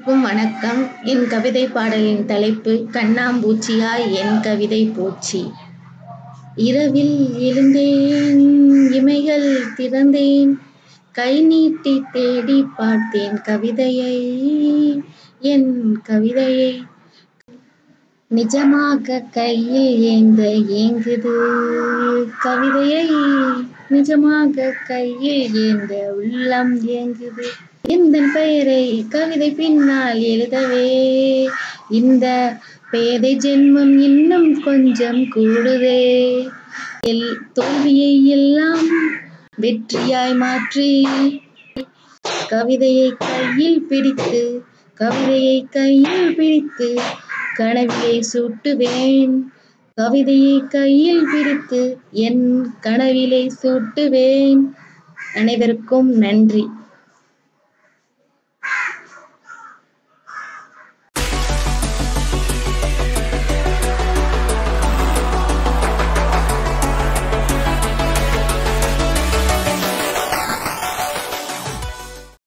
அனைவருக்கும் வணக்கம் என் கவிதை பாடலின் தலைப்பு கண்ணாம்பூச்சியாய் என் கவிதை போச்சு இரவில் எழுந்தேன் இமைகள் திறந்தேன் கை நீட்டி தேடி பார்த்தேன் கவிதையை என் கவிதையை நிஜமாக கையில் ஏந்த ஏங்குது கவிதையை நிஜமாக கையில் ஏந்த உள்ளம் ஏங்குது எந்த பெயரை கவிதை பின்னால் எழுதவே இந்த பேதை ஜென்மம் இன்னும் கொஞ்சம் கூடுதே எல் தோல்வியை எல்லாம் வெற்றியாய் மாற்றி கவிதையை கையில் பிடித்து கவிதையை கையில் பிடித்து கனவியை சூட்டுவேன் கவிதையை கையில் பிடித்து என் கனவிலை சூட்டுவேன் அனைவருக்கும் நன்றி